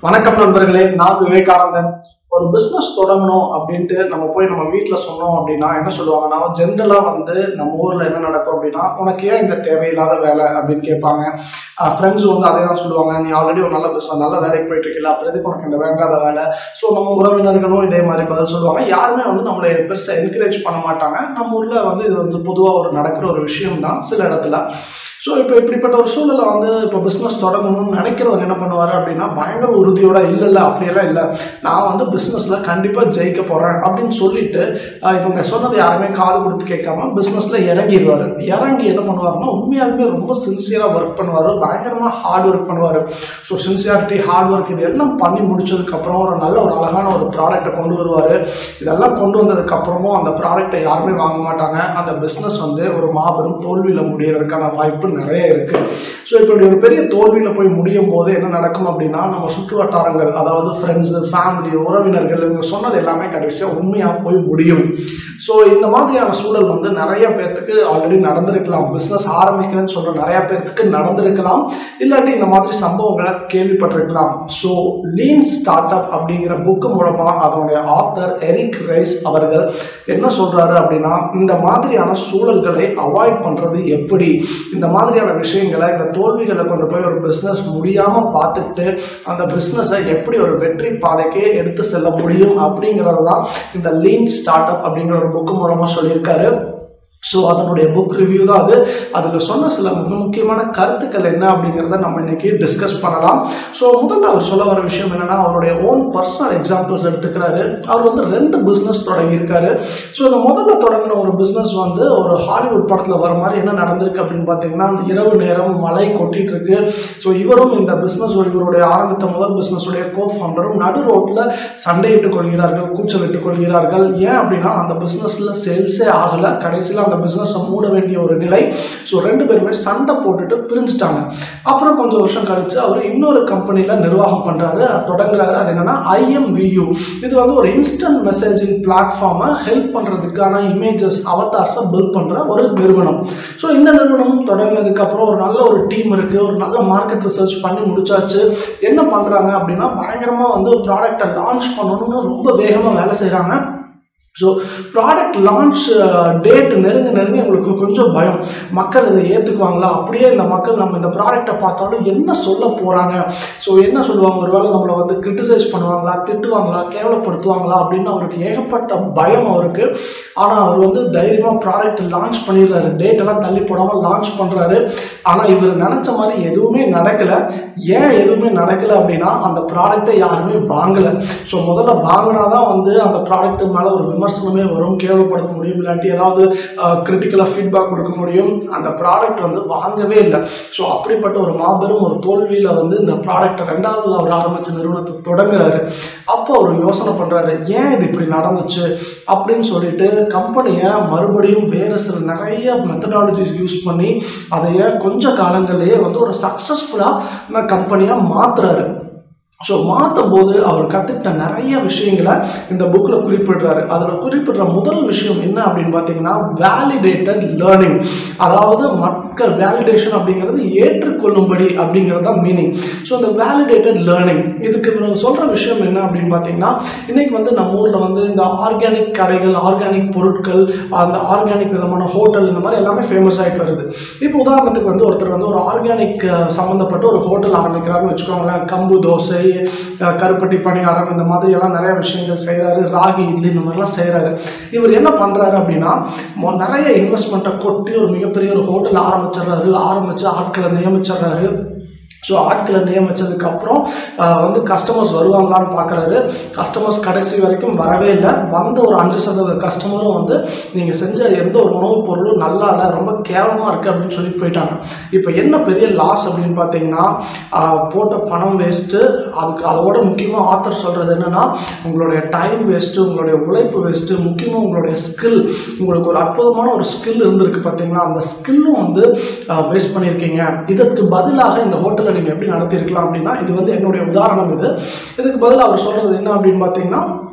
வணக்கம் நண்பர்களே நான் விவேகானந்தன் ஒரு பிஸ்னஸ் தொடங்கணும் அப்படின்ட்டு நம்ம போய் நம்ம வீட்டில் சொன்னோம் அப்படின்னா என்ன சொல்லுவாங்கன்னா ஜென்ரலாக வந்து நம்ம ஊரில் என்ன நடக்கும் அப்படின்னா உனக்கு ஏன் இந்த தேவையில்லாத வேலை அப்படின்னு கேட்பாங்க ஃப்ரெண்ட்ஸ் வந்து அதே தான் சொல்லுவாங்க நீ ஆல்ரெடி ஒரு நல்ல பிஸ்னஸ் நல்ல வேலைக்கு போயிட்டு இருக்கல அப்புறம் எதுக்கு உனக்கு இந்த வேண்டாத வேலை ஸோ நம்ம உறவினர்களும் இதே மாதிரி பதில் சொல்லுவாங்க யாருமே வந்து நம்மளை பெருசாக என்கரேஜ் பண்ண மாட்டாங்க நம்ம ஊரில் வந்து இது வந்து பொதுவாக ஒரு நடக்கிற ஒரு விஷயம் தான் சில இடத்துல ஸோ இப்போ இப்படிப்பட்ட ஒரு சூழலை வந்து இப்போ பிஸ்னஸ் தொடங்கணும்னு நினைக்கிறவர் என்ன பண்ணுவார் அப்படின்னா பயங்கர உறுதியோட இல்லை இல்லை அப்படியெல்லாம் இல்லை நான் வந்து பிஸ்னஸில் கண்டிப்பாக ஜெயிக்க போகிறேன் அப்படின்னு சொல்லிட்டு ஆஹ் இவங்க சொன்னதை யாருமே காது கொடுத்து கேட்காம பிஸ்னஸில் இறங்கிடுவார் இறங்கி என்ன பண்ணுவாருன்னா உண்மையாலுமே ரொம்ப சின்சியராக ஒர்க் பண்ணுவார் பயங்கரமாக ஹார்ட் ஒர்க் பண்ணுவார் ஸோ சின்சியாரிட்டி ஹார்ட் ஒர்க் இது எல்லாம் பண்ணி முடிச்சதுக்கப்புறம் ஒரு நல்ல ஒரு அழகான ஒரு ப்ராடக்ட்டை கொண்டு வருவார் இதெல்லாம் கொண்டு வந்ததுக்கப்புறமும் அந்த ப்ராடக்ட்டை யாருமே வாங்க மாட்டாங்க அந்த பிஸ்னஸ் வந்து ஒரு மாபெரும் தோல்வியில் முடியறதுக்கான வாய்ப்பு நிறைய இருக்கு ஸோ இப்படி ஒரு பெரிய தோல்வியில் போய் முடியும் போது என்ன நடக்கும் அப்படின்னா நம்ம சுற்று வட்டாரங்கள் அதாவது ஃப்ரெண்ட்ஸு ஃபேமிலி உறவினர்கள் இவங்க சொன்னது எல்லாமே கடைசியாக உண்மையாக போய் முடியும் ஸோ இந்த மாதிரியான சூழல் வந்து நிறைய பேர்த்துக்கு ஆல்ரெடி நடந்திருக்கலாம் பிஸ்னஸ் ஆரம்பிக்கிறேன்னு சொல்கிற நிறைய பேர்த்துக்கு நடந்திருக்கலாம் இல்லாட்டி இந்த மாதிரி சம்பவங்களை கேள்விப்பட்டிருக்கலாம் ஸோ லீன் ஸ்டார்ட் அப் அப்படிங்கிற புக்கு மூலமாக அதனுடைய ஆத்தர் எரிக் ரைஸ் அவர்கள் என்ன சொல்றாரு அப்படின்னா இந்த மாதிரியான சூழல்களை அவாய்ட் பண்றது எப்படி இந்த மாதிரியான விஷயங்களை இந்த தோல்விகளை கொண்டு போய் ஒரு பிஸ்னஸ் முடியாம பார்த்துட்டு அந்த பிஸ்னஸை எப்படி ஒரு வெற்றி பாதைக்கே எடுத்து செல்ல முடியும் அப்படிங்கிறது தான் இந்த லீன் ஸ்டார்ட் அப் அப்படிங்கிற ஒரு புக்கு மூலமா சொல்லியிருக்காரு ஸோ அதனுடைய புக் ரிவ்யூ தான் அது அதில் சொன்ன சில மிக முக்கியமான கருத்துக்கள் என்ன அப்படிங்கிறத நம்ம இன்னைக்கு டிஸ்கஸ் பண்ணலாம் ஸோ முதல்ல அவர் சொல்ல வர விஷயம் என்னன்னா அவருடைய ஓன் பர்சனல் எக்ஸாம்பிள்ஸ் எடுத்துக்கிறாரு அவர் வந்து ரெண்டு பிஸ்னஸ் தொடங்கியிருக்காரு ஸோ இந்த முதல்ல தொடங்கின ஒரு பிஸ்னஸ் வந்து ஒரு ஹாலிவுட் படத்தில் வர மாதிரி என்ன நடந்திருக்கு அப்படின்னு பார்த்தீங்கன்னா இரவு நேரம் மழை கொட்டிட்டு இருக்கு ஸோ இவரும் இந்த பிஸ்னஸ் இவருடைய ஆரம்பித்த முதல் பிஸ்னஸுடைய கோ ஃபவுண்டரும் நடு ரோட்டில் சண்டையிட்டுக் கொள்கிறார்கள் கூச்சலிட்டுக் கொள்கிறார்கள் ஏன் அப்படின்னா அந்த பிஸ்னஸில் சேல்ஸே ஆகலை கடைசியில் அந்த பிஸ்னஸை மூட வேண்டிய ஒரு நிலை ஸோ ரெண்டு பேருமே சண்டை போட்டுட்டு பிரிஞ்சுட்டாங்க அப்புறம் கொஞ்சம் வருஷம் கழிச்சு அவர் இன்னொரு கம்பெனியில் நிர்வாகம் பண்ணுறாரு தொடங்குறாரு அது என்னன்னா ஐஎம்வியூ இது வந்து ஒரு இன்ஸ்டன்ட் மெசேஜிங் பிளாட்ஃபார்மை ஹெல்ப் பண்ணுறதுக்கான இமேஜஸ் அவதார்ஸை பில்ட் பண்ணுற ஒரு நிறுவனம் ஸோ இந்த நிறுவனம் தொடங்கினதுக்கு அப்புறம் ஒரு நல்ல ஒரு டீம் இருக்குது ஒரு நல்ல மார்க்கெட் ரிசர்ச் பண்ணி முடிச்சாச்சு என்ன பண்ணுறாங்க அப்படின்னா பயங்கரமாக வந்து ப்ராடக்டை லான்ச் பண்ணணும்னு ரொம்ப வேகமாக வேலை செய்கிறாங்க ஸோ ப்ராடக்ட் லான்ச் டேட் நெருங்க நெருங்க உங்களுக்கு கொஞ்சம் பயம் மக்கள் இதை ஏற்றுக்குவாங்களா அப்படியே இந்த மக்கள் நம்ம இந்த ப்ராடக்டை பார்த்தாலும் என்ன சொல்ல போகிறாங்க ஸோ என்ன சொல்லுவாங்க ஒருவேளை நம்மளை வந்து கிரிட்டிசைஸ் பண்ணுவாங்களா திட்டுவாங்களா கேவலப்படுத்துவாங்களா அப்படின்னு அவருக்கு ஏகப்பட்ட பயம் அவருக்கு ஆனால் அவர் வந்து தைரியமாக ப்ராடக்ட் லான்ச் பண்ணிடுறாரு டேட் எல்லாம் தள்ளி போடாமல் லான்ச் பண்ணுறாரு ஆனால் இவர் நினச்ச மாதிரி எதுவுமே நடக்கலை ஏன் எதுவுமே நடக்கலை அப்படின்னா அந்த ப்ராடக்ட்டை யாருமே வாங்கலை ஸோ முதல்ல வாங்கினா தான் வந்து அந்த ப்ராடக்ட் மேலே ஒரு விமர்சனமே வரும் கேவலப்படுத்த முடியும் இல்லாட்டி ஏதாவது கிரிட்டிக்கலாக ஃபீட்பேக் கொடுக்க முடியும் அந்த ப்ராடக்ட் வந்து வாங்கவே இல்லை ஸோ அப்படிப்பட்ட ஒரு மாபெரும் ஒரு தோல்வியில் வந்து இந்த ப்ராடக்ட்டை ரெண்டாவது அவர் ஆரம்பித்த நிறுவனத்தை தொடங்குறாரு அப்போ அவர் யோசனை பண்ணுறாரு ஏன் இது இப்படி நடந்துச்சு அப்படின்னு சொல்லிட்டு கம்பெனியை மறுபடியும் வேறு சில நிறைய மெத்தடாலஜிஸ் யூஸ் பண்ணி அதைய கொஞ்ச காலங்களிலேயே வந்து ஒரு சக்ஸஸ்ஃபுல்லாக கம்பெனியாக மாற்றுறாரு ஸோ மாற்றும் போது அவர் கற்றுக்கிட்ட நிறைய விஷயங்களை இந்த புக்கில் குறிப்பிடுறாரு அதில் குறிப்பிடுற முதல் விஷயம் என்ன அப்படின்னு பார்த்தீங்கன்னா வேலிடேட்டட் லேர்னிங் அதாவது மக்கள் வேலிடேஷன் அப்படிங்கிறது ஏற்றுக்கொள்ளும்படி அப்படிங்கிறது தான் மீனிங் ஸோ இந்த வேலிடேட்டட் லேர்னிங் இதுக்கு இவர் சொல்கிற விஷயம் என்ன அப்படின்னு பார்த்தீங்கன்னா இன்றைக்கி வந்து நம்ம ஊரில் வந்து இந்த ஆர்கானிக் கடைகள் ஆர்கானிக் பொருட்கள் அந்த ஆர்கானிக் விதமான ஹோட்டல் இந்த மாதிரி எல்லாமே ஃபேமஸ் ஆகிட்டு வருது இப்போ உதாரணத்துக்கு வந்து ஒருத்தர் வந்து ஒரு ஆர்கானிக் சம்மந்தப்பட்ட ஒரு ஹோட்டல் ஆரம்பிக்கிறாருன்னு வச்சுக்கோங்களேன் கம்பு தோசை அஹ் கருப்பட்டி பணியாரம் இந்த மாதிரி எல்லாம் நிறைய விஷயங்கள் செய்கிறாரு ராகி இட்லி இந்த மாதிரிலாம் செய்கிறாரு இவர் என்ன பண்ணுறாரு அப்படின்னா மொ- நிறைய இன்வெஸ்ட்மெண்ட்டை கொட்டி ஒரு மிகப்பெரிய ஒரு ஹோட்டல் ஆரம்பிச்சிடுறாரு ஆரம்பித்து ஆட்களை நியமிச்சிடுறாரு ஸோ ஆட்களை நியமித்ததுக்கப்புறம் வந்து கஸ்டமர்ஸ் வருவாங்களான்னு பார்க்குறாரு கஸ்டமர்ஸ் கடைசி வரைக்கும் வரவே இல்லை வந்த ஒரு அஞ்சு சதவீத கஸ்டமரும் வந்து நீங்கள் செஞ்ச எந்த ஒரு உணவுப் பொருளும் நல்லா இல்லை ரொம்ப கேவலமாக இருக்குது அப்படின்னு சொல்லி போயிட்டாங்க இப்போ என்ன பெரிய லாஸ் அப்படின்னு பார்த்தீங்கன்னா ஆஹ், போட்ட பணம் வேஸ்ட்டு அதுக்கு அதோட முக்கியமாக ஆத்தர் சொல்கிறது என்னென்னா உங்களுடைய டைம் வேஸ்ட்டு உங்களுடைய உழைப்பு வேஸ்ட்டு முக்கியமாக உங்களுடைய ஸ்கில் உங்களுக்கு ஒரு அற்புதமான ஒரு ஸ்கில் இருந்திருக்கு பார்த்தீங்களா அந்த ஸ்கில்லும் வந்து வேஸ்ட் பண்ணியிருக்கீங்க இதற்கு பதிலாக இந்த ஹோட்டலை நீங்கள் எப்படி நடத்தியிருக்கலாம் அப்படின்னா இது வந்து என்னுடைய உதாரணம் இது இதுக்கு பதிலாக அவர் சொல்கிறது என்ன அப்படின்னு பார்த்தீங்கன்னா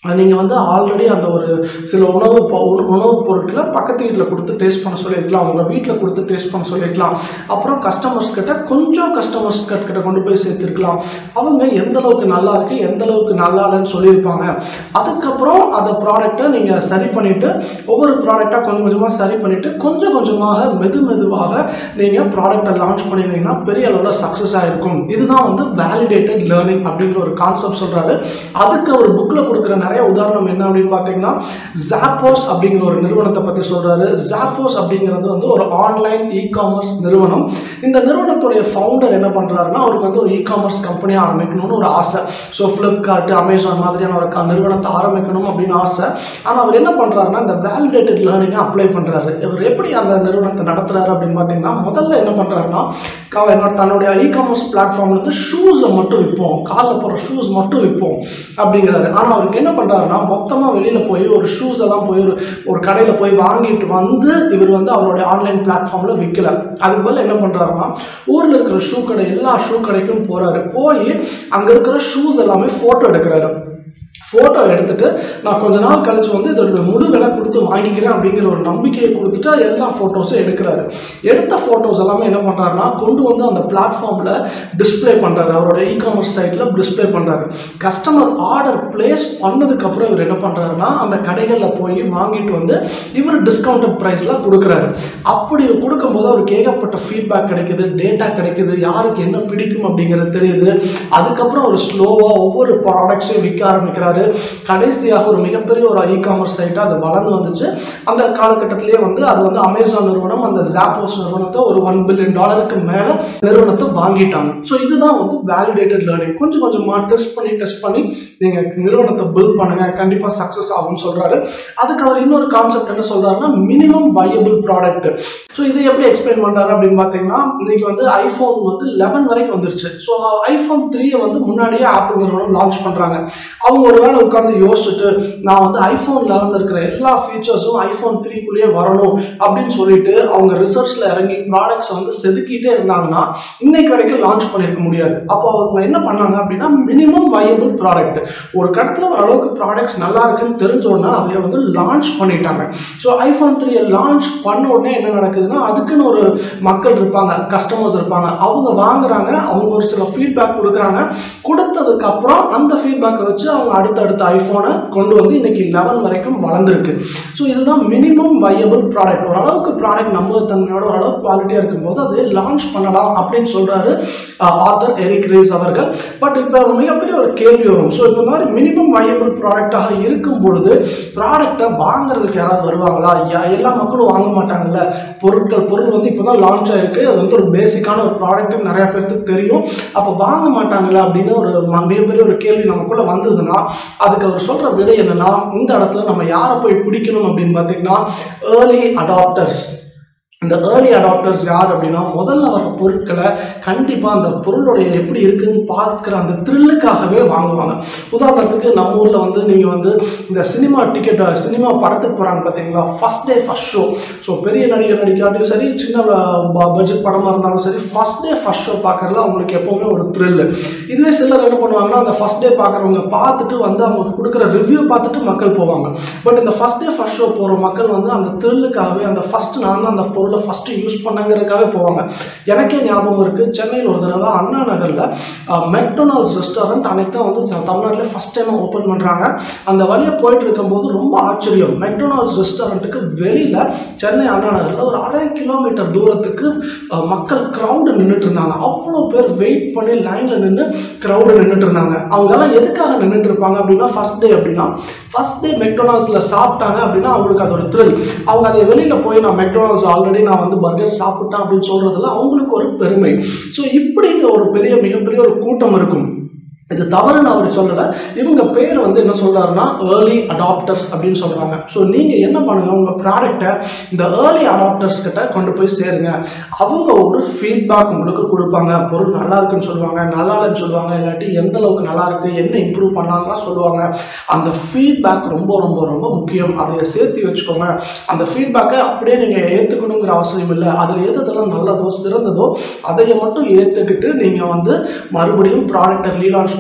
நீங்கள் வந்து ஆல்ரெடி அந்த ஒரு சில உணவு பொ- உண- உணவுப் பொருட்களை பக்கத்து வீட்டில் கொடுத்து டேஸ்ட் பண்ண சொல்லியிருக்கலாம் உங்கள் வீட்டில் கொடுத்து டேஸ்ட் பண்ண சொல்லியிருக்கலாம் அப்புறம் கஸ்டமர்ஸ் கிட்ட கொஞ்சம் கஸ்டமர்ஸ் கிட்ட கொண்டு போய் சேர்த்துருக்கலாம் அவங்க எந்த அளவுக்கு நல்லா இருக்கு எந்த அளவுக்கு நல்லா இல்லைன்னு சொல்லியிருப்பாங்க அதுக்கப்புறம் அந்த ப்ராடக்ட்டை நீங்கள் சரி பண்ணிவிட்டு ஒவ்வொரு ப்ராடக்டாக கொஞ்சம் கொஞ்சமாக சரி பண்ணிவிட்டு கொஞ்சம் கொஞ்சமாக மெது மெதுவாக நீங்கள் ப்ராடக்ட்டை லான்ச் பண்ணியிருந்தீங்கன்னா பெரிய அளவில் சக்ஸஸ் ஆகிருக்கும் இதுதான் வந்து வேலிடேட்டட் லேர்னிங் அப்படிங்கிற ஒரு கான்செப்ட் சொல்கிறாரு அதுக்கு அவர் புக்கில் கொடுக்குற நிறைய உதாரணம் என்ன அப்படின்னு பார்த்தீங்கன்னா ஜாப்போஸ் அப்படிங்கிற ஒரு நிறுவனத்தை பற்றி சொல்கிறாரு ஜாப்போஸ் அப்படிங்கிறது வந்து ஒரு ஆன்லைன் இ காமர்ஸ் நிறுவனம் இந்த நிறுவனத்துடைய ஃபவுண்டர் என்ன பண்ணுறாருன்னா அவருக்கு வந்து ஒரு இ காமர்ஸ் கம்பெனி ஆரம்பிக்கணும்னு ஒரு ஆசை ஸோ ஃப்ளிப்கார்ட் அமேசான் மாதிரியான ஒரு க- நிறுவனத்தை ஆரம்பிக்கணும் அப்படின்னு ஆசை ஆனால் அவர் என்ன பண்ணுறாருன்னா இந்த வேலிடேட்டட் லேர்னிங்கை அப்ளை பண்ணுறாரு இவர் எப்படி அந்த நிறுவனத்தை நடத்துறாரு அப்படின்னு பார்த்தீங்கன்னா முதல்ல என்ன பண்ணுறாருன்னா தன்னுடைய இ காமர்ஸ் பிளாட்ஃபார்ம்ல இருந்து ஷூஸை மட்டும் விற்போம் காலில் போடுற ஷூஸ் மட்டும் விற்போம் அப்படிங்கிறாரு ஆனால் அவருக்கு என்ன பண்ணுறாருன்னா மொத்தமாக வெளியில் போய் ஒரு ஷூஸ் எல்லாம் போய் ஒரு ஒரு கடையில் போய் வாங்கிட்டு வந்து இவர் வந்து அவருடைய ஆன்லைன் பிளாட்ஃபார்மில் விற்கல அதுக்கு பதில் என்ன பண்ணுறாருன்னா ஊரில் இருக்கிற ஷூ கடை எல்லா ஷூ கடைக்கும் போகிறாரு போய் அங்கே இருக்கிற ஷூஸ் எல்லாமே ஃபோட்டோ எடுக்கிறாரு ஃபோட்டோ எடுத்துட்டு நான் கொஞ்ச நாள் கழிச்சு வந்து இதோட முழு விலை கொடுத்து வாங்கிக்கிறேன் அப்படிங்கிற ஒரு நம்பிக்கையை கொடுத்துட்டு எல்லா ஃபோட்டோஸும் எடுக்கிறாரு எடுத்த ஃபோட்டோஸ் எல்லாமே என்ன பண்ணுறாருன்னா கொண்டு வந்து அந்த பிளாட்ஃபார்மில் டிஸ்ப்ளே பண்ணுறாரு அவரோட இ காமர்ஸ் சைட்டில் டிஸ்ப்ளே பண்ணுறாரு கஸ்டமர் ஆர்டர் பிளேஸ் பண்ணதுக்கப்புறம் இவர் என்ன பண்ணுறாருன்னா அந்த கடைகளில் போய் வாங்கிட்டு வந்து இவர் டிஸ்கவுண்டட் ப்ரைஸில் கொடுக்குறாரு அப்படி கொடுக்கும்போது அவருக்கு ஏகப்பட்ட ஃபீட்பேக் கிடைக்குது டேட்டா கிடைக்குது யாருக்கு என்ன பிடிக்கும் அப்படிங்கிறது தெரியுது அதுக்கப்புறம் அவர் ஸ்லோவாக ஒவ்வொரு ப்ராடக்ட்ஸையும் விற்க ஆரம்பிக்கிறாரு கடைசியாக ஒரு மிகப்பெரிய ஒரு இ காமர்ஸ் சைட்டாக அது வளர்ந்து வந்துச்சு அந்த காலகட்டத்திலேயே வந்து அது வந்து அமேசான் நிறுவனம் அந்த ஜாப்போஸ் நிறுவனத்தை ஒரு ஒன் பில்லியன் டாலருக்கு மேலே நிறுவனத்தை வாங்கிட்டாங்க ஸோ இதுதான் வந்து வேலிடேட்டட் லேர்னிங் கொஞ்சம் கொஞ்சமாக டெஸ்ட் பண்ணி டெஸ்ட் பண்ணி நீங்கள் நிறுவனத்தை பில்ட் பண்ணுங்க கண்டிப்பாக சக்ஸஸ் ஆகும்னு சொல்கிறாரு அதுக்கு அவர் இன்னொரு கான்செப்ட் என்ன சொல்றாருன்னா மினிமம் வயபிள் ப்ராடக்ட் ஸோ இதை எப்படி எக்ஸ்பிளைன் பண்றாரு அப்படின்னு பார்த்தீங்கன்னா இன்னைக்கு வந்து ஐஃபோன் வந்து லெவன் வரைக்கும் வந்துருச்சு ஸோ ஐஃபோன் த்ரீயை வந்து முன்னாடியே ஆப்பிள் நிறுவனம் லான்ச் பண்றாங்க அவங்க ஒரு வேளை உட்காந்து யோசிச்சுட்டு நான் வந்து ஐஃபோன் லெவனில் இருக்கிற எல்லா ஃபீச்சர்ஸும் ஐஃபோன் த்ரீக்குள்ளேயே வரணும் அப்படின்னு சொல்லிட்டு அவங்க ரிசர்ச்ல இறங்கி ப்ராடக்ட்ஸை வந்து செதுக்கிட்டே இருந்தாங்கன்னா இன்னைக்கு வரைக்கும் லான்ச் பண்ணியிருக்க முடியாது அப்போ அவங்க என்ன பண்ணாங்க அப்படின்னா மினிமம் வயபிள் ப்ராடக்ட் ஒரு கடத்துல ஓரளவுக்கு ப்ராடக்ட்ஸ் நல்லா இருக்குன்னு தெரிஞ்ச உடனே அதை வந்து லான்ச் பண்ணிட்டாங்க ஸோ ஐஃபோன் த்ரீயை லான்ச் பண்ண உடனே என்ன நடக்குதுன்னா அதுக்குன்னு ஒரு மக்கள் இருப்பாங்க கஸ்டமர்ஸ் இருப்பாங்க அவங்க வாங்குறாங்க அவங்க ஒரு சில ஃபீட்பேக் கொடுக்குறாங்க கொடுத்ததுக்கு அப்புறம் அந்த ஃபீட்பேக்கை வச்சு அவங்க அடுத்தடுத்த ஐஃபோனை கொண்டு வந்து இன்னைக்கு லெவன் வரைக்கும் வளர்ந்துருக்கு ஸோ இதுதான் மினிமம் வயபிள் ப்ராடக்ட் ஓரளவுக்கு ப்ராடக்ட் நம்பகத்தன்மையோட ஓரளவுக்கு குவாலிட்டியாக இருக்கும்போது அதை லான்ச் பண்ணலாம் அப்படின்னு சொல்றாரு ஆத்தர் எரிக் ரேஸ் அவர்கள் பட் இப்போ மிகப்பெரிய ஒரு கேள்வி வரும் ஸோ இந்த மாதிரி மினிமம் வயபிள் ப்ராடக்டாக இருக்கும் பொழுது ப்ராடக்டை வாங்குறதுக்கு யாராவது வருவாங்களா யா- எல்லா மக்களும் வாங்க மாட்டாங்கல்ல பொருட்கள் பொருள் வந்து இப்போ தான் லான்ச் ஆயிருக்கு அது வந்து ஒரு பேசிக்கான ஒரு ப்ராடக்ட் நிறைய பேருக்கு தெரியும் அப்போ வாங்க மாட்டாங்களா அப்படின்னு ஒரு ம- மிகப்பெரிய ஒரு கேள்வி நமக்குள்ள வந்ததுன்னா அதுக்கு அவர் சொல்ற விடை என்னன்னா இந்த இடத்துல நம்ம யாரை போய் பிடிக்கணும் அப்படின்னு பார்த்தீங்கன்னா ஏர்லி அடாப்டர்ஸ் இந்த ஏர்லி அடாப்டர்ஸ் யார் அப்படின்னா முதல்ல வர பொருட்களை கண்டிப்பாக அந்த பொருளுடைய எப்படி இருக்குன்னு பார்க்குற அந்த த்ரில்லுக்காகவே வாங்குவாங்க உதாரணத்துக்கு நம்ம ஊரில் வந்து நீங்கள் வந்து இந்த சினிமா டிக்கெட் சினிமா படத்துக்கு போகிறாங்க பார்த்தீங்களா first day first show so பெரிய நடிகர் நடிக்காட்டியும் சரி சின்ன பட்ஜெட் படமாக இருந்தாலும் சரி ஃபர்ஸ்ட் டே ஃபர்ஸ்ட் ஷோ பார்க்கறதுல அவங்களுக்கு எப்போவுமே ஒரு த்ரில் இதுவே சிலர் என்ன பண்ணுவாங்கன்னா அந்த ஃபர்ஸ்ட் டே பார்க்குறவங்க பார்த்துட்டு வந்து அவங்க கொடுக்குற ரிவ்யூ பார்த்துட்டு மக்கள் போவாங்க பட் இந்த ஃபர்ஸ்ட் டே ஃபர்ஸ்ட் ஷோ போகிற மக்கள் வந்து அந்த த்ரில்லுக்காகவே அந்த ஃபர்ஸ்ட் நான் தான் அந்த பொருளை ஃபஸ்ட்டு யூஸ் பண்ணங்கிறதுக்காக போவாங்க எனக்கே ஞாபகம் இருக்குது சென்னையில் ஒரு தடவை அண்ணா நகரில் மெக்டொனால்ட்ஸ் ரெஸ்டாரண்ட் அன்னைக்கு தான் வந்து ச- தமிழ்நாட்டில் ஃபஸ்ட் டைம் ஓப்பன் பண்ணுறாங்க அந்த வழியை போயிட்டு இருக்கும்போது ரொம்ப ஆச்சரியம் மெக்டொனால்ட்ஸ் ரெஸ்டாரண்ட்டுக்கு வெளியில் சென்னை அண்ணா நகரில் ஒரு அரை கிலோமீட்டர் தூரத்துக்கு அஹ், மக்கள் க்ரௌடு நின்றுட்டு இருந்தாங்க அவ்வளோ பேர் வெயிட் பண்ணி லைனில் நின்று க்ரௌடு நின்றுட்டு இருந்தாங்க அவங்கெல்லாம் எதுக்காக நின்றுட்டு இருப்பாங்க அப்படின்னா ஃபர்ஸ்ட் டே அப்படின்னா ஃபர்ஸ்ட் டே மெக்டொனால்ட்ஸில் சாப்பிட்டாங்க அப்படின்னா அவங்களுக்கு அது ஒரு த்ரில் அவங்க அதை வெளியில் போய் நான் மெக்டொனால்ட்ஸ் ஆல்ரெடி நான் வந்து பர்கர் சாப்பிட்டேன் அப்படின்னு சொல்கிறதுல அவங்களுக்கு ஒரு பெருமை ஸோ இப்படின்னு ஒரு பெரிய மிகப்பெரிய ஒரு கூட்டம் இருக்கும் இது தவறுன்னு அவர் சொல்லலை இவங்க பேர் வந்து என்ன சொல்றாருன்னா ஏர்லி அடாப்டர்ஸ் அப்படின்னு சொல்றாங்க ஸோ நீங்கள் என்ன பண்ணுங்க உங்கள் ப்ராடக்டை இந்த ஏர்லி அடாப்டர்ஸ் கிட்ட கொண்டு போய் சேருங்க அவங்க ஒரு ஃபீட்பேக் உங்களுக்கு கொடுப்பாங்க பொருள் நல்லா இருக்குன்னு சொல்லுவாங்க நல்லா இல்லைன்னு சொல்லுவாங்க இல்லாட்டி எந்த அளவுக்கு நல்லா இருக்கு என்ன இம்ப்ரூவ் பண்ணலாம்லாம் சொல்லுவாங்க அந்த ஃபீட்பேக் ரொம்ப ரொம்ப ரொம்ப முக்கியம் அதை சேர்த்து வச்சுக்கோங்க அந்த ஃபீட்பேக்கை அப்படியே நீங்கள் ஏற்றுக்கணுங்கிற அவசியம் இல்லை அதில் எது எதெல்லாம் நல்லதோ சிறந்ததோ அதைய மட்டும் ஏற்றுக்கிட்டு நீங்கள் வந்து மறுபடியும் ப்ராடக்டை ரீலான்ச்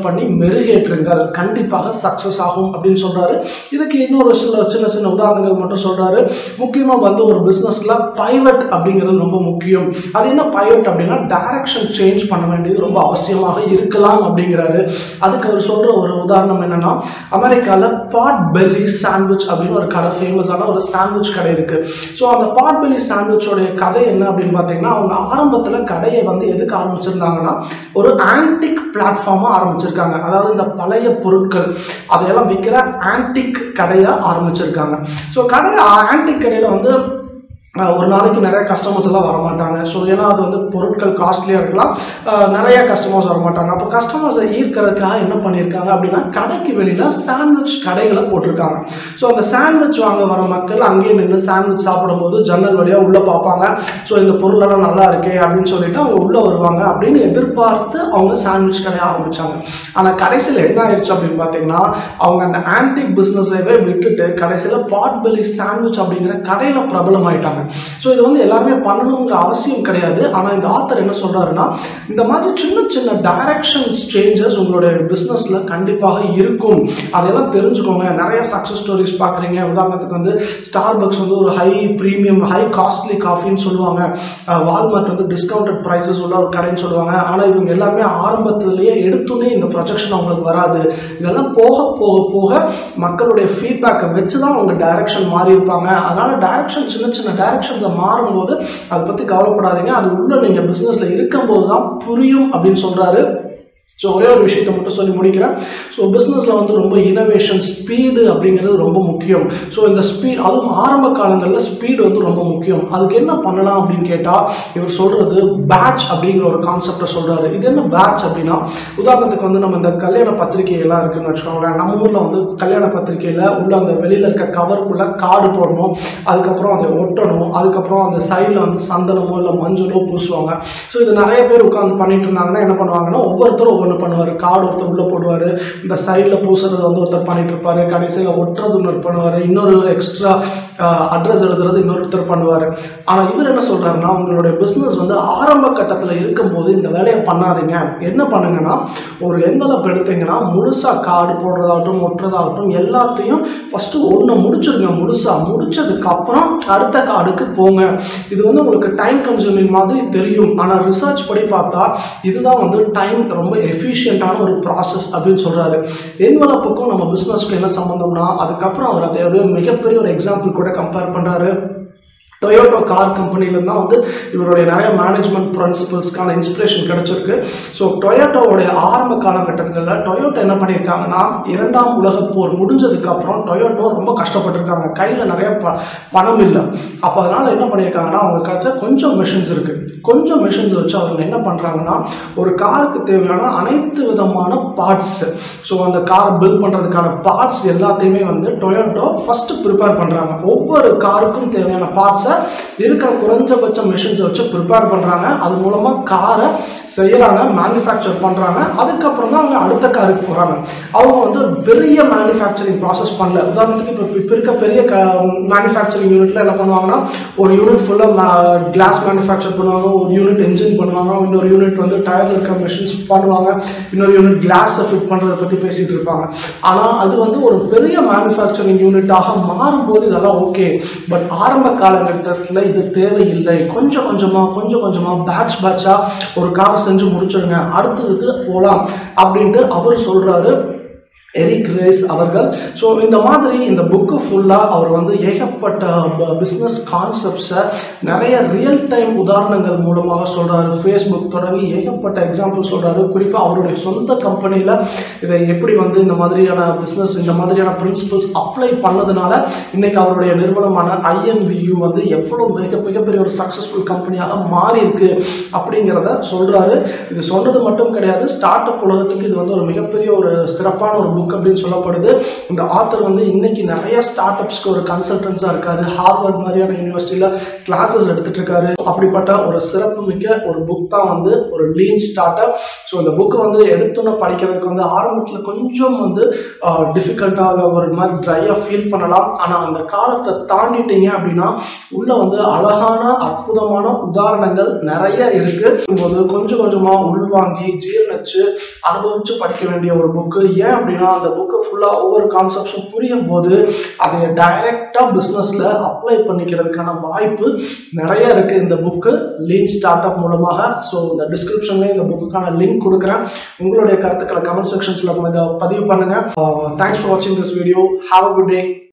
பண்ணி மெருகேற்றுங்கள் கண்டிப்பாக சக்ஸஸ் ஆகும் அப்படின்னு சொல்றாரு இதுக்கு இன்னொரு சில சின்ன சின்ன உதாரணங்கள் மட்டும் சொல்றாரு முக்கியமா வந்து ஒரு பிசினஸ்ல பைவட் அப்படிங்கிறது ரொம்ப முக்கியம் அது என்ன பைவட் அப்படின்னா டைரக்ஷன் சேஞ்ச் பண்ண வேண்டியது ரொம்ப அவசியமாக இருக்கலாம் அப்படிங்கிறாரு அதுக்கு அவர் சொல்ற ஒரு உதாரணம் என்னன்னா அமெரிக்கால பாட் பெல்லி சாண்ட்விச் அப்படின்னு ஒரு கடை ஃபேமஸான ஒரு சாண்ட்விச் கடை இருக்கு ஸோ அந்த பாட் பெல்லி சாண்ட்விச்சோடைய கதை என்ன அப்படின்னு பார்த்தீங்கன்னா அவங்க ஆரம்பத்தில் கடையை வந்து எதுக்கு ஆரம்பிச்சிருந்தாங்கன்னா ஒரு ஆன்டிக் பிளாட்ஃபார்மாக ஆரம்பிச்சிருக்காங்க அதாவது இந்த பழைய பொருட்கள் அதையெல்லாம் விற்கிற ஆன்டிக் கடையை ஆரம்பிச்சிருக்காங்க ஸோ கடை ஆன்டிக் கடையில் வந்து அஹ், ஒரு நாளைக்கு நிறைய கஸ்டமர்ஸ் எல்லாம் வர மாட்டாங்க ஸோ ஏன்னா அது வந்து பொருட்கள் காஸ்ட்லியாக இருக்கலாம் அஹ், நிறைய கஸ்டமர்ஸ் வர மாட்டாங்க அப்போ கஸ்டமர்ஸை ஈர்க்கிறதுக்காக என்ன பண்ணியிருக்காங்க அப்படின்னா கடைக்கு வெளியில் சாண்ட்விச் கடைகளை போட்டிருக்காங்க ஸோ அந்த சாண்ட்விச் வாங்க வர மக்கள் அங்கேயே நின்று சாண்ட்விச் சாப்பிடும்போது ஜன்னல் வழியாக உள்ளே பார்ப்பாங்க ஸோ இந்த பொருளெல்லாம் நல்லா இருக்கே அப்படின்னு சொல்லிட்டு அவங்க உள்ளே வருவாங்க அப்படின்னு எதிர்பார்த்து அவங்க சாண்ட்விச் கடையை ஆரம்பிச்சாங்க ஆனால் கடைசியில் என்ன ஆயிடுச்சு அப்படின்னு பார்த்தீங்கன்னா அவங்க அந்த ஆன்டிக் பிஸ்னஸவே விட்டுட்டு கடைசியில் பாட் பெல்லி சாண்ட்விச் அப்படிங்கிற கடையில் பிரபலம் ஆயிட்டாங்க ஸோ இது வந்து எல்லாருமே பண்ணணுங்கிற அவசியம் கிடையாது ஆனால் இந்த ஆத்தர் என்ன சொல்றாருன்னா இந்த மாதிரி சின்ன சின்ன டைரக்ஷன்ஸ் சேஞ்சஸ் உங்களுடைய பிஸ்னஸில் கண்டிப்பாக இருக்கும் அதெல்லாம் தெரிஞ்சுக்கோங்க நிறைய சக்ஸஸ் ஸ்டோரிஸ் பார்க்குறீங்க உதாரணத்துக்கு வந்து ஸ்டார் பக்ஸ் வந்து ஒரு ஹை ப்ரீமியம் ஹை காஸ்ட்லி காஃபின்னு சொல்லுவாங்க வால்மார்ட் வந்து டிஸ்கவுண்டட் ப்ரைஸஸ் உள்ள ஒரு கடைன்னு சொல்லுவாங்க ஆனால் இவங்க எல்லாமே ஆரம்பத்திலேயே எடுத்துனே இந்த ப்ரொஜெக்ஷன் அவங்களுக்கு வராது இதெல்லாம் போக போக போக மக்களுடைய ஃபீட்பேக்கை வச்சு தான் அவங்க டைரக்ஷன் மாறி இருப்பாங்க அதனால டைரக்ஷன் சின்ன சின்ன டைரக்ஷன்ஸை மாறும்போது அதை பற்றி கவலைப்படாதீங்க அது உள்ள நீங்கள் பிஸ்னஸில் இருக்கும்போது தான் புரியும் அப்படின்னு சொல்கிறாரு ஸோ ஒரே ஒரு விஷயத்தை மட்டும் சொல்லி முடிக்கிறேன் ஸோ பிஸ்னஸில் வந்து ரொம்ப இனோவேஷன் ஸ்பீடு அப்படிங்கிறது ரொம்ப முக்கியம் ஸோ இந்த ஸ்பீட் அதுவும் ஆரம்ப காலங்களில் ஸ்பீடு வந்து ரொம்ப முக்கியம் அதுக்கு என்ன பண்ணலாம் அப்படின்னு கேட்டால் இவர் சொல்கிறது பேட்ச் அப்படிங்கிற ஒரு கான்செப்டை சொல்கிறாரு இது என்ன பேட்ச் அப்படின்னா உதாரணத்துக்கு வந்து நம்ம இந்த கல்யாண பத்திரிகையெல்லாம் இருக்குன்னு வச்சுக்கோங்களேன் நம்ம ஊரில் வந்து கல்யாண பத்திரிகையில் உள்ள அந்த வெளியில் இருக்க கவருக்குள்ளே கார்டு போடணும் அதுக்கப்புறம் அதை ஒட்டணும் அதுக்கப்புறம் அந்த சைடில் வந்து சந்தனமோ இல்லை மஞ்சளோ பூசுவாங்க ஸோ இது நிறைய பேர் உட்காந்து பண்ணிட்டு இருந்தாங்கன்னா என்ன பண்ணுவாங்கன்னா ஒவ்வொருத்தரும் ஒவ்வொன்று பண்ணுவார் கார்டு ஒருத்தர் உள்ளே போடுவார் இந்த சைடில் பூசுறது வந்து ஒருத்தர் பண்ணிட்டு இருப்பாரு கடைசியில் ஒட்டுறது இன்னொரு பண்ணுவார் இன்னொரு எக்ஸ்ட்ரா அட்ரஸ் எழுதுறது இன்னொருத்தர் பண்ணுவார் ஆனால் இவர் என்ன சொல்றாருன்னா உங்களுடைய பிஸ்னஸ் வந்து ஆரம்ப கட்டத்தில் இருக்கும்போது இந்த வேலையை பண்ணாதீங்க என்ன பண்ணுங்கன்னா ஒரு என்வலப் எடுத்தீங்கன்னா முழுசாக கார்டு போடுறதாகட்டும் ஒட்டுறதாகட்டும் எல்லாத்தையும் ஃபஸ்ட்டு ஒன்று முடிச்சிருங்க முழுசாக முடிச்சதுக்கு அப்புறம் அடுத்த கார்டுக்கு போங்க இது வந்து உங்களுக்கு டைம் கன்சூமிங் மாதிரி தெரியும் ஆனால் ரிசர்ச் படி பார்த்தா இதுதான் வந்து டைம் ரொம்ப எஃபிஷியண்ட்டான ஒரு ப்ராசஸ் அப்படின்னு சொல்கிறாரு என்வலப்புக்கும் நம்ம பிஸ்னஸ்க்கு என்ன சம்மந்தம்னா அதுக்கப்புறம் அவர் அதோட மிகப்பெரிய ஒரு எக்ஸாம்பிள் கூட கம்பேர் பண்ணுறாரு டொயோட்டோ கார் கம்பெனிலேருந்து தான் வந்து இவருடைய நிறைய மேனேஜ்மெண்ட் பிரின்சிபல்ஸ்க்கான இன்ஸ்பிரேஷன் கிடைச்சிருக்கு ஸோ டொயோட்டோவுடைய ஆரம்ப காலகட்டங்களில் டொயோட்டோ என்ன பண்ணியிருக்காங்கன்னா இரண்டாம் உலக போர் முடிஞ்சதுக்கு அப்புறம் டொயோட்டோ ரொம்ப கஷ்டப்பட்டிருக்காங்க கையில் நிறைய ப பணம் இல்லை அப்போ அதனால் என்ன பண்ணியிருக்காங்கன்னா அவங்க கிட்ட கொஞ்சம் மிஷின்ஸ் இருக்குது கொஞ்சம் மிஷின்ஸ் வச்சு அவங்க என்ன பண்ணுறாங்கன்னா ஒரு காருக்கு தேவையான அனைத்து விதமான பார்ட்ஸ் ஸோ அந்த கார் பில்ட் பண்ணுறதுக்கான பார்ட்ஸ் எல்லாத்தையுமே வந்து டொயோட்டோ ஃபஸ்ட்டு ப்ரிப்பேர் பண்ணுறாங்க ஒவ்வொரு காருக்கும் தேவையான பார்ட்ஸை இருக்கிற குறைஞ்சபட்ச மிஷின்ஸை வச்சு ப்ரிப்பேர் பண்ணுறாங்க அது மூலமாக காரை செய்கிறாங்க மேனுஃபேக்சர் பண்ணுறாங்க அதுக்கப்புறம் தான் அவங்க அடுத்த காருக்கு போகிறாங்க அவங்க வந்து ஒரு பெரிய மேனுஃபேக்சரிங் ப்ராசஸ் பண்ணல உதாரணத்துக்கு இப்போ இப்போ இருக்க பெரிய க மேனுஃபேக்சரிங் யூனிட்ல என்ன பண்ணுவாங்கன்னா ஒரு யூனிட் ஃபுல்லாக கிளாஸ் மேனுஃபேக்சர் பண்ணுவாங்க ஒரு யூனிட் என்ஜின் பண்ணுவாங்க இன்னொரு யூனிட் வந்து டயர்ல இருக்கிற மிஷின்ஸ் பண்ணுவாங்க இன்னொரு யூனிட் கிளாஸை ஃபிட் பண்ணுறதை பற்றி பேசிகிட்டு இருப்பாங்க ஆனால் அது வந்து ஒரு பெரிய மேனுஃபேக்சரிங் யூனிட்டாக மாறும்போது இதெல்லாம் ஓகே பட் ஆரம்ப காலகட்டத்தில் இது தேவையில்லை கொஞ்சம் கொஞ்சமாக கொஞ்சம் கொஞ்சமாக பேட்ச் பேட்சாக ஒரு கார் செஞ்சு முடிச்சிடுங்க அடுத்ததுக்கு போகலாம் அப்படின்ட்டு அவர் சொல்கிறாரு எரிக் ரேஸ் அவர்கள் ஸோ இந்த மாதிரி இந்த புக்கு ஃபுல்லாக அவர் வந்து ஏகப்பட்ட பிஸ்னஸ் கான்செப்ட்ஸை நிறைய ரியல் டைம் உதாரணங்கள் மூலமாக சொல்கிறாரு ஃபேஸ்புக் தொடங்கி ஏகப்பட்ட எக்ஸாம்பிள் சொல்கிறாரு குறிப்பாக அவருடைய சொந்த கம்பெனியில் இதை எப்படி வந்து இந்த மாதிரியான பிஸ்னஸ் இந்த மாதிரியான பிரின்சிபல்ஸ் அப்ளை பண்ணதுனால இன்னைக்கு அவருடைய நிறுவனமான ஐஎன்வியூ வந்து எவ்வளோ மிக மிகப்பெரிய ஒரு சக்ஸஸ்ஃபுல் கம்பெனியாக மாறி இருக்கு அப்படிங்கிறத சொல்கிறாரு இது சொன்னது மட்டும் கிடையாது ஸ்டார்ட் அப் உலகத்துக்கு இது வந்து ஒரு மிகப்பெரிய ஒரு சிறப்பான ஒரு புக் அப்படின்னு சொல்லப்படுது இந்த ஆத்தர் வந்து இன்னைக்கு நிறைய ஸ்டார்ட் அப்ஸ்க்கு ஒரு கன்சல்டன்ஸாக இருக்காரு ஹார்வர்ட் மாதிரியான யூனிவர்சிட்டியில் கிளாஸஸ் எடுத்துட்டு இருக்காரு அப்படிப்பட்ட ஒரு சிறப்பு மிக்க ஒரு புக் தான் வந்து ஒரு லீன் ஸ்டார்ட் அப் ஸோ இந்த புக்கு வந்து எடுத்தோன்னே படிக்கிறதுக்கு வந்து ஆரம்பத்தில் கொஞ்சம் வந்து டிஃபிகல்ட்டாக ஒரு மாதிரி ட்ரையாக ஃபீல் பண்ணலாம் ஆனால் அந்த காலத்தை தாண்டிட்டீங்க அப்படின்னா உள்ள வந்து அழகான அற்புதமான உதாரணங்கள் நிறைய இருக்கு போது கொஞ்சம் கொஞ்சமா உள்வாங்கி ஜீரணிச்சு அனுபவிச்சு படிக்க வேண்டிய ஒரு புக்கு ஏன் அப்படின்னா அந்த புக்கு ஃபுல்லா ஒவ்வொரு கான்செப்ட்ஸும் புரியும் போது அதை டைரக்டா பிஸ்னஸ்ல அப்ளை பண்ணிக்கிறதுக்கான வாய்ப்பு நிறைய இருக்கு இந்த புக்கு லீன் ஸ்டார்ட் அப் மூலமாக ஸோ இந்த டிஸ்கிரிப்ஷன்ல இந்த புக்குக்கான லிங்க் கொடுக்குறேன் உங்களுடைய கருத்துக்களை கமெண்ட் செக்ஷன்ஸ்ல பதிவு பண்ணுங்க தேங்க்ஸ் ஃபார் வாட்சிங் this video have a good day